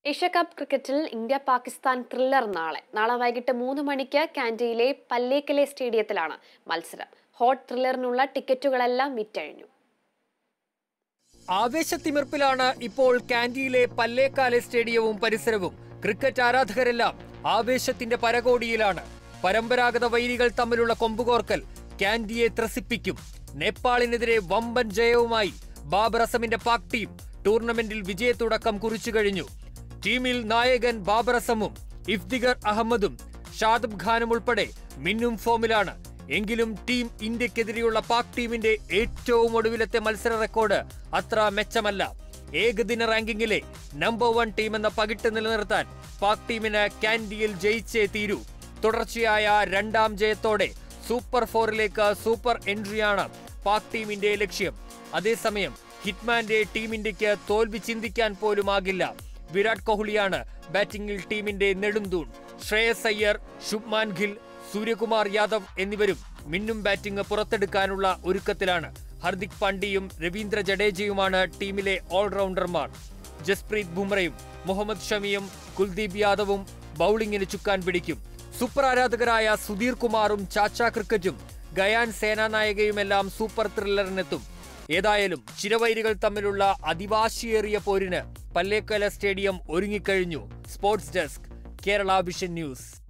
Asia Cup ക്രിക്കറ്റിൽ India Pakistan thriller നാളെ നാളെ വൈകിട്ട് മൂന്ന് മണിക്ക് കാൻഡിയിലെ പല്ലേക്കലെ സ്റ്റേഡിയത്തിലാണ് മത്സരം ഹോട്ട് ത്രില്ലറിനുള്ള ടിക്കറ്റുകളെല്ലാം വിറ്റഴിഞ്ഞു ആവേശത്തിമിർപ്പിലാണ് ഇപ്പോൾ കാൻഡിയിലെ പല്ലേക്കാലെ സ്റ്റേഡിയവും പരിസരവും ക്രിക്കറ്റ് ആരാധകരെല്ലാം ആവേശത്തിന്റെ പരകോടിയിലാണ് പരമ്പരാഗത വൈരികൾ തമ്മിലുള്ള കൊമ്പുകോർക്കൽ കാൻഡിയെ ത്രസിപ്പിക്കും നേപ്പാളിനെതിരെ വമ്പൻ ജയവുമായി ബാബർ അസമിന്റെ പാക് ടീം ടൂർണമെന്റിൽ വിജയത്തുടക്കം കുറിച്ചു കഴിഞ്ഞു ടീമിൽ നായകൻ ബാബർ അസമും ഇഫ്തിഗർ അഹമ്മദും ഷാദബ് ഖാനും ഉൾപ്പെടെ മിന്നും ഫോമിലാണ് എങ്കിലും ടീം ഇന്ത്യക്കെതിരെയുള്ള പാക് ടീമിന്റെ ഏറ്റവും ഒടുവിലത്തെ മത്സര റെക്കോർഡ് അത്ര മെച്ചമല്ല ഏകദിന റാങ്കിങ്ങിലെ നമ്പർ വൺ ടീം എന്ന പകിട്ട് നിലനിർത്താൻ പാക് ടീമിന് കാൻഡിയിൽ ജയിച്ചേ തീരൂ തുടർച്ചയായ രണ്ടാം ജയത്തോടെ സൂപ്പർ ഫോറിലേക്ക് സൂപ്പർ എൻട്രിയാണ് പാക് ടീമിന്റെ ലക്ഷ്യം അതേസമയം ഹിറ്റ്മാന്റെ ടീം ഇന്ത്യക്ക് തോൽവി ചിന്തിക്കാൻ പോലുമാകില്ല വിരാട് കോഹ്ലിയാണ് ബാറ്റിംഗിൽ ടീമിന്റെ നെടുന്തൂൺ ശ്രേയസ് അയ്യർ ശുഭ്മാൻ ഗിൽ സൂര്യകുമാർ യാദവ് എന്നിവരും മിന്നും ബാറ്റിംഗ് പുറത്തെടുക്കാനുള്ള ഒരുക്കത്തിലാണ് ഹർദിക് പാണ്ഡ്യയും രവീന്ദ്ര ജഡേജയുമാണ് ടീമിലെ ഓൾറൗണ്ടർമാർ ജസ്പ്രീത് ബുംറയും മുഹമ്മദ് ഷമിയും കുൽദീപ് യാദവും ബൌളിംഗിന് ചുക്കാൻ പിടിക്കും സൂപ്പർ ആരാധകരായ സുധീർ കുമാറും ചാച്ച ക്രിക്കറ്റും ഗയാൻ സേനാനായകയുമെല്ലാം സൂപ്പർ ത്രില്ലറിനെത്തും ഏതായാലും ചിരവൈരികൾ തമ്മിലുള്ള അതിവാശിയേറിയ പോരിന് പല്ലേക്കല സ്റ്റേഡിയം ഒരുങ്ങിക്കഴിഞ്ഞു sports desk Kerala vision news